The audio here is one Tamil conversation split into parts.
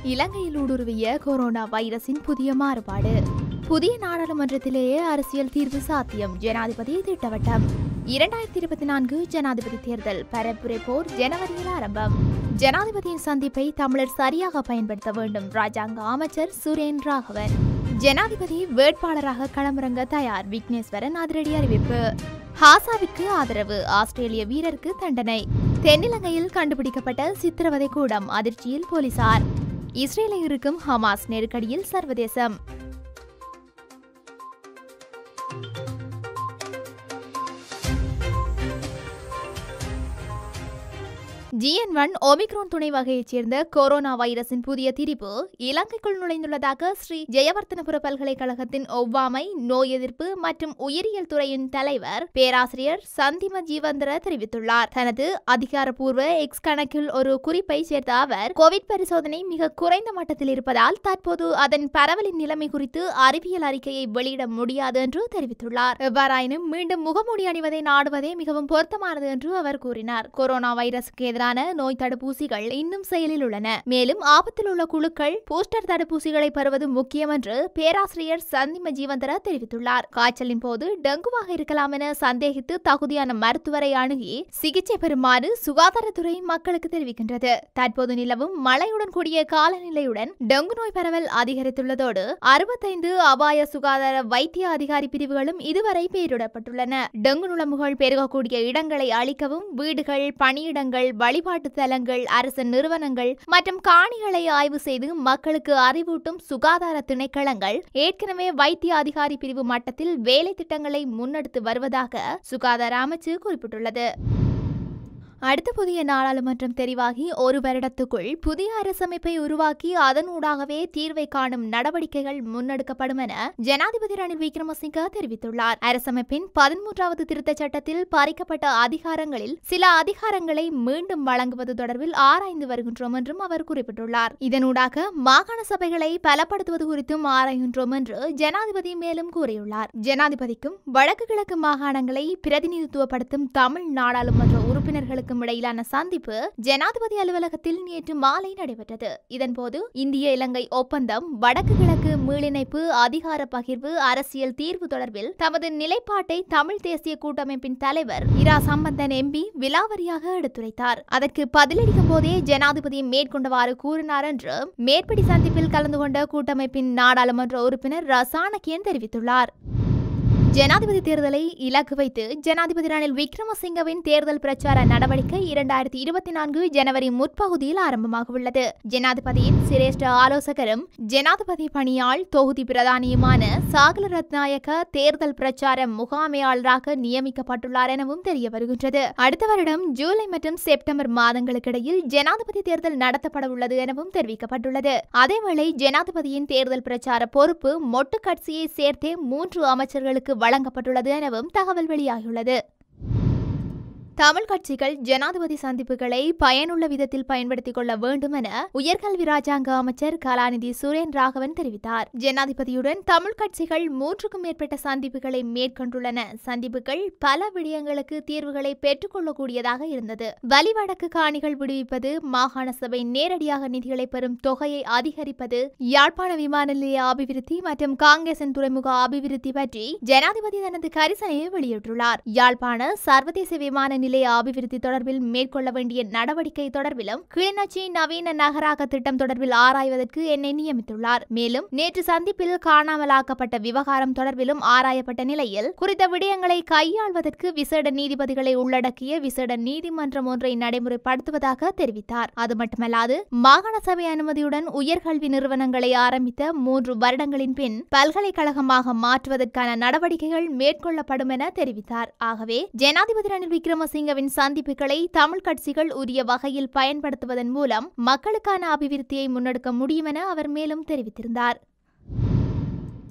இலங்கையில் ஊடுருவிய கொரோனா வைரஸின் புதிய மாறுபாடு புதிய நாடாளுமன்றத்திலேயே அரசியல் தீர்வு சாத்தியம் ஜனாதிபதி திட்டவட்டம் இரண்டாயிரத்தி இருபத்தி நான்கு ஜனாதிபதி தேர்தல் பரப்புரை போர் ஜனவரியில் ஆரம்பம் ஜனாதிபதியின் சந்திப்பை தமிழர் சரியாக பயன்படுத்த வேண்டும் ராஜாங்க அமைச்சர் சுரேன் ராகவன் ஜனாதிபதி வேட்பாளராக களமிறங்க தயார் விக்னேஸ்வரன் அதிரடி அறிவிப்பு ஹாசாவிற்கு ஆதரவு ஆஸ்திரேலிய வீரருக்கு தண்டனை தென்னிலங்கையில் கண்டுபிடிக்கப்பட்ட சித்திரவதை கூடம் அதிர்ச்சியில் போலீசார் இஸ்ரேலில் இருக்கும் ஹமாஸ் நெருக்கடியில் சர்வதேசம் ஜிஎன் ஒன் ஒமிக்ரோன் துணை வகையைச் சேர்ந்த கொரோனா வைரஸின் புதிய திரிப்பு இலங்கைக்குள் நுழைந்துள்ளதாக ஸ்ரீ ஜெயவர்த்தனபுர பல்கலைக்கழகத்தின் ஒவ்வாமை நோய் எதிர்ப்பு மற்றும் உயிரியல் துறையின் தலைவர் பேராசிரியர் சந்திம ஜீவந்திர தெரிவித்துள்ளார் தனது அதிகாரப்பூர்வ எக்ஸ் கணக்கில் ஒரு குறிப்பை சேர்த்த அவர் கோவிட் பரிசோதனை மிக குறைந்த மட்டத்தில் இருப்பதால் தற்போது அதன் பரவலின் நிலைமை குறித்து அறிவியல் அறிக்கையை வெளியிட முடியாது என்று தெரிவித்துள்ளார் எவ்வாறாயினும் மீண்டும் முகமூடி அணிவதை நாடுவதே மிகவும் பொருத்தமானது என்று அவர் கூறினார் கொரோனா வைரசுக்கு எதிரான நோய் தடுப்பூசிகள் இன்னும் செயலில் உள்ளன மேலும் ஆபத்தில் உள்ள குழுக்கள் பூஸ்டர் தடுப்பூசிகளை பெறுவது முக்கியம் என்று பேராசிரியர் சந்திம ஜீவந்தர தெரிவித்துள்ளார் காய்ச்சலின் போது டெங்குவாக இருக்கலாம் என சந்தேகித்து தகுதியான மருத்துவரை அணுகி சிகிச்சை பெறுமாறு சுகாதாரத்துறை மக்களுக்கு தெரிவிக்கின்றது தற்போது நிலவும் மழையுடன் கூடிய காலநிலையுடன் டெங்கு நோய் பரவல் அதிகரித்துள்ளதோடு அறுபத்தைந்து அபாய சுகாதார வைத்திய அதிகாரி பிரிவுகளும் இதுவரை பெயரிடப்பட்டுள்ளன டெங்கு நுழம்புகள் பெருகக்கூடிய இடங்களை அழிக்கவும் வீடுகள் பணியிடங்கள் வழிபாட்டு தலங்கள் அரசு நிறுவனங்கள் மற்றும் காணிகளை ஆய்வு செய்து மக்களுக்கு அறிவூட்டும் சுகாதார திணைக்களங்கள் ஏற்கனவே வைத்திய அதிகாரி பிரிவு மட்டத்தில் வேலை திட்டங்களை முன்னெடுத்து வருவதாக சுகாதார அமைச்சு குறிப்பிட்டுள்ளது அடுத்த புதிய நாடாளுமன்றம் தெரிவாகி ஒரு வருடத்துக்குள் புதிய அரசமைப்பை உருவாக்கி அதனூடாகவே தீர்வை காணும் நடவடிக்கைகள் முன்னெடுக்கப்படும் என ஜனாதிபதி ரணில் விக்ரமசிங்க தெரிவித்துள்ளார் அரசமைப்பின் பதிமூன்றாவது திருத்தச் சட்டத்தில் பறிக்கப்பட்ட அதிகாரங்களில் சில அதிகாரங்களை மீண்டும் வழங்குவது தொடர்பில் ஆராய்ந்து வருகின்றோம் என்றும் அவர் குறிப்பிட்டுள்ளார் இதனூடாக மாகாண சபைகளை பலப்படுத்துவது குறித்தும் ஆராய்கின்றோம் என்று ஜனாதிபதி மேலும் கூறியுள்ளார் ஜனாதிபதிக்கும் வடக்கு கிழக்கு மாகாணங்களை பிரதிநிதித்துவப்படுத்தும் தமிழ் நாடாளுமன்ற உறுப்பினர்களுக்கும் இடையிலான சந்திப்பு ஜனாதிபதி அலுவலகத்தில் நேற்று மாலை நடைபெற்றது இதன்போது இந்திய இலங்கை ஒப்பந்தம் வடக்கு கிழக்கு மீளிணைப்பு அதிகார பகிர்வு அரசியல் தீர்வு தொடர்பில் தமது நிலைப்பாட்டை தமிழ் தேசிய கூட்டமைப்பின் தலைவர் இரா சம்பந்தன் எம்பி விலாவரியாக எடுத்துரைத்தார் அதற்கு பதிலளிக்கும் போதே ஜனாதிபதி மேற்கொண்டவாறு கூறினார் என்று மேற்படி சந்திப்பில் கலந்து கொண்ட கூட்டமைப்பின் நாடாளுமன்ற உறுப்பினர் ரசானகியன் தெரிவித்துள்ளார் ஜனாதிபதி தேர்தலை இலக்கு வைத்து ஜனாதிபதி ரணில் விக்ரமசிங்கவின் தேர்தல் பிரச்சார நடவடிக்கை இரண்டாயிரத்தி இருபத்தி நான்கு ஜனவரி முற்பகுதியில் ஆரம்பமாக உள்ளது ஜனாதிபதியின் சிரேஷ்ட ஆலோசகரும் ஜனாதிபதி பணியாள் தொகுதி பிரதானியுமான சாகல ரத்நாயக்க தேர்தல் பிரச்சார முகாமையாளராக நியமிக்கப்பட்டுள்ளார் எனவும் தெரிய வருகின்றது அடுத்த வருடம் ஜூலை மற்றும் செப்டம்பர் மாதங்களுக்கிடையில் ஜனாதிபதி தேர்தல் நடத்தப்பட உள்ளது எனவும் தெரிவிக்கப்பட்டுள்ளது அதேவேளை ஜனாதிபதியின் தேர்தல் பிரச்சார பொறுப்பு மொட்டு கட்சியை சேர்த்தே மூன்று அமைச்சர்களுக்கு வழங்கப்பட்டுள்ளது எனவும் தகவல் வெளியாகியுள்ளது தமிழ் கட்சிகள் ஜனாதிபதி சந்திப்புகளை பயனுள்ள விதத்தில் பயன்படுத்திக் கொள்ள வேண்டும் என உயர்கல்வி ராஜாங்க அமைச்சர் கலாநிதி சுரேன் ராகவன் தெரிவித்தார் ஜனாதிபதியுடன் தமிழ் கட்சிகள் மூன்றுக்கும் மேற்பட்ட சந்திப்புகளை மேற்கொண்டுள்ளன சந்திப்புகள் பல விடயங்களுக்கு தீர்வுகளை பெற்றுக்கொள்ளக்கூடியதாக இருந்தது வலிவடக்கு காணிகள் விடுவிப்பது மாகாண சபை நேரடியாக நிதிகளை பெறும் தொகையை அதிகரிப்பது யாழ்ப்பாண விமான நிலைய அபிவிருத்தி மற்றும் காங்கேசன் துறைமுக அபிவிருத்தி பற்றி ஜனாதிபதி தனது கரிசனையை வெளியிட்டுள்ளார் யாழ்ப்பாண சர்வதேச விமான நிலைய அபிவிருத்தி தொடர்பில் மேற்கொள்ள வேண்டிய நடவடிக்கை தொடர்பிலும் கிளிநொச்சி நவீன நகராக்க திட்டம் தொடர்பில் ஆராய்வதற்கு என்னை நியமித்துள்ளார் மேலும் நேற்று சந்திப்பில் காணாமலாக்கப்பட்ட விவகாரம் தொடர்பிலும் ஆராயப்பட்ட நிலையில் குறித்த விடயங்களை கையாள்வதற்கு விசேட நீதிபதிகளை உள்ளடக்கிய விசேட நீதிமன்றம் ஒன்றை நடைமுறைப்படுத்துவதாக தெரிவித்தார் அது மட்டுமல்லாது மாகாண சபை அனுமதியுடன் உயர்கல்வி நிறுவனங்களை ஆரம்பித்த மூன்று வருடங்களின் பின் பல்கலைக்கழகமாக மாற்றுவதற்கான நடவடிக்கைகள் மேற்கொள்ளப்படும் என தெரிவித்தார் ஆகவே ஜனாதிபதி ரணில் விக்ரமசிங்க சிங்கவின் சந்திப்புகளை தமிழ் கட்சிகள் உரிய வகையில் பயன்படுத்துவதன் மூலம் மக்களுக்கான அபிவிருத்தியை முன்னெடுக்க முடியும் என அவர் மேலும் தெரிவித்திருந்தார்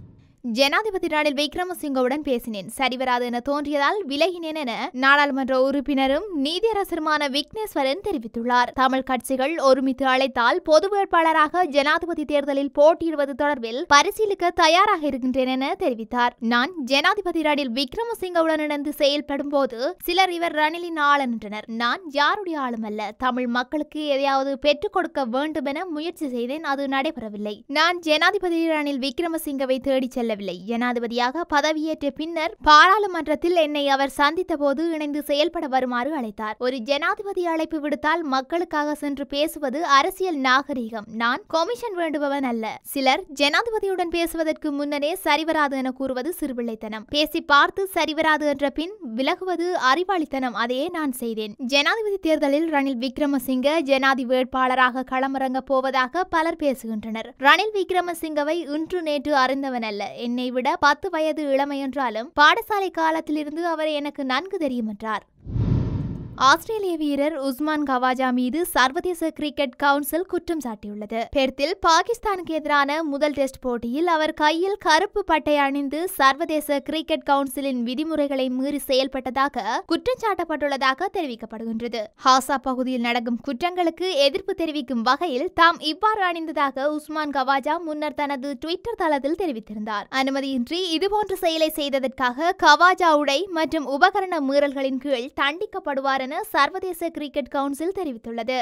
ஜனாதிபதி ரணில் விக்ரமசிங்கவுடன் பேசினேன் சரிவராது என தோன்றியதால் விலகினேன் என நாடாளுமன்ற உறுப்பினரும் நீதியரசருமான விக்னேஸ்வரன் தெரிவித்துள்ளார் தமிழ் கட்சிகள் ஒருமித்து அழைத்தால் பொது வேட்பாளராக ஜனாதிபதி தேர்தலில் போட்டியிடுவது தொடர்பில் பரிசீலிக்க தயாராக இருக்கின்றேன் என தெரிவித்தார் நான் ஜனாதிபதி ரணில் விக்ரமசிங்கவுடன் இணைந்து செயல்படும் போது சிலர் இவர் ரணிலின் ஆளன் என்றனர் நான் யாருடைய ஆளும் அல்ல தமிழ் மக்களுக்கு எதையாவது பெற்றுக் கொடுக்க வேண்டும் என முயற்சி செய்தேன் அது நடைபெறவில்லை நான் ஜனாதிபதி ரணில் விக்ரமசிங்கவை தேடிச் செல்லவில்லை ஜனாதிபதியாக பதவியேற்ற பின்னர் பாராளுமன்றத்தில் என்னை அவர் சந்தித்த போது இணைந்து செயல்பட வருமாறு அழைத்தார் ஒரு ஜனாதிபதி அழைப்பு விடுத்தால் மக்களுக்காக சென்று பேசுவது அரசியல் நாகரிகம் நான் கொமிஷன் வேண்டுபவன் அல்ல சிலர் ஜனாதிபதியுடன் பேசுவதற்கு முன்னரே சரிவராது என கூறுவது சிறுபிள்ளைத்தனம் பேசி பார்த்து சரிவராது என்ற பின் விலகுவது அறிவாளித்தனம் அதையே நான் செய்தேன் ஜனாதிபதி தேர்தலில் ரணில் விக்ரமசிங்க ஜனாதி வேட்பாளராக களமிறங்க போவதாக பலர் பேசுகின்றனர் ரணில் விக்ரமசிங்கவை இன்று நேற்று அறிந்தவன் அல்ல என்னை விட பத்து வயது இளமை என்றாலும் பாடசாலை காலத்திலிருந்து அவர் எனக்கு நன்கு தெரியும் என்றார் ஆஸ்திரேலிய வீரர் உஸ்மான் கவாஜா மீது சர்வதேச கிரிக்கெட் கவுன்சில் குற்றம் சாட்டியுள்ளது பெர்த்தில் பாகிஸ்தானுக்கு எதிரான முதல் டெஸ்ட் போட்டியில் அவர் கையில் கருப்பு பட்டை அணிந்து சர்வதேச கிரிக்கெட் கவுன்சிலின் விதிமுறைகளை மீறி செயல்பட்டதாக குற்றம் சாட்டப்பட்டுள்ளதாக தெரிவிக்கப்படுகின்றது ஹாசா பகுதியில் நடக்கும் குற்றங்களுக்கு எதிர்ப்பு தெரிவிக்கும் வகையில் தாம் இவ்வாறு அணிந்ததாக உஸ்மான் கவாஜா முன்னர் தனது ட்விட்டர் தளத்தில் தெரிவித்திருந்தார் அனுமதியின்றி இதுபோன்ற செயலை செய்ததற்காக கவாஜா உடை மற்றும் உபகரண மீறல்களின் கீழ் தண்டிக்கப்படுவார் என சர்வதேச கிரிக்கெட் கவுன்சில் தெரிவித்துள்ளது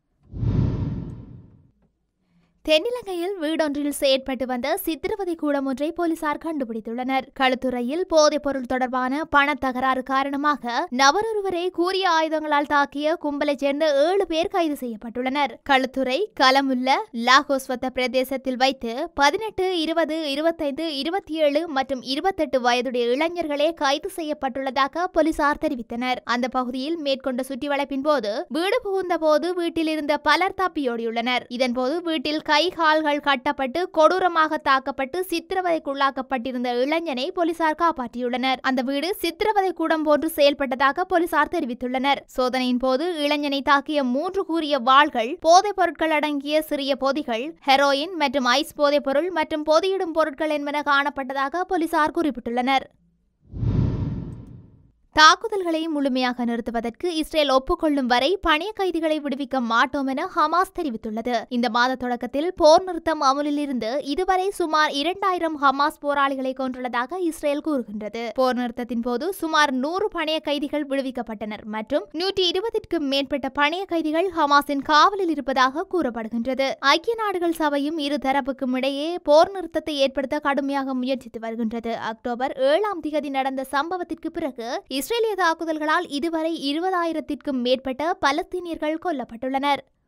தென்னிலங்கையில் வீடொன்றில் செயற்பட்டு வந்த சித்திரவதை கூடம் ஒன்றை போலீசார் கண்டுபிடித்துள்ளனர் களுத்துறையில் போதைப் பொருள் தொடர்பான பண தகராறு காரணமாக நபரொருவரை கூறிய ஆயுதங்களால் தாக்கிய கும்பலைச் சேர்ந்த ஏழு பேர் கைது செய்யப்பட்டுள்ளனர் களுத்துறை கலமுல்ல லாகோஸ்வத்த பிரதேசத்தில் வைத்து பதினெட்டு இருபது இருபத்தைந்து இருபத்தி ஏழு மற்றும் இருபத்தெட்டு வயதுடைய இளைஞர்களே கைது செய்யப்பட்டுள்ளதாக போலீசார் தெரிவித்தனர் அந்த பகுதியில் மேற்கொண்ட சுற்றிவளைப்பின் போது வீடு புகுந்த போது வீட்டில் இருந்த பலர் தப்பியோடியுள்ளனர் இதன்போது வீட்டில் கை கால்கள் கட்டப்பட்டு கொடூரமாக தாக்கப்பட்டு சித்திரவதைக்குள்ளாக்கப்பட்டிருந்த இளைஞனை போலீசார் காப்பாற்றியுள்ளனர் அந்த வீடு சித்திரவதை கூடம் போன்று செயல்பட்டதாக போலீசார் தெரிவித்துள்ளனர் சோதனையின் போது இளைஞனை தாக்கிய மூன்று கூறிய வாள்கள் போதைப் பொருட்கள் அடங்கிய சிறிய பொதிகள் ஹெரோயின் மற்றும் ஐஸ் போதைப் பொருள் மற்றும் பொதியிடும் பொருட்கள் என்பன காணப்பட்டதாக போலீசார் குறிப்பிட்டுள்ளனர் தாக்குதல்களை முழுமையாக நிறுத்துவதற்கு இஸ்ரேல் ஒப்புக்கொள்ளும் வரை பணைய கைதிகளை விடுவிக்க மாட்டோம் என ஹமாஸ் தெரிவித்துள்ளது இந்த மாத தொடக்கத்தில் போர் நிறுத்தம் அமலில் இருந்து இதுவரை சுமார் இரண்டாயிரம் ஹமாஸ் போராளிகளை கொண்டுள்ளதாக இஸ்ரேல் கூறுகின்றது போர் நிறுத்தத்தின் போது சுமார் நூறு பணைய கைதிகள் விடுவிக்கப்பட்டனர் மற்றும் நூற்றி இருபதிற்கும் மேற்பட்ட பணைய கைதிகள் ஹமாஸின் காவலில் இருப்பதாக கூறப்படுகின்றது ஐக்கிய நாடுகள் சபையும் இரு தரப்புக்கும் இடையே போர் நிறுத்தத்தை ஏற்படுத்த கடுமையாக முயற்சித்து வருகின்றது அக்டோபர் ஏழாம் திகதி நடந்த சம்பவத்திற்கு பிறகு இஸ்ரேலிய தாக்குதல்களால் இதுவரை இருபதாயிரத்திற்கும் மேற்பட்ட பலஸ்தீனியர்கள் கொல்லப்பட்டுள்ளனர்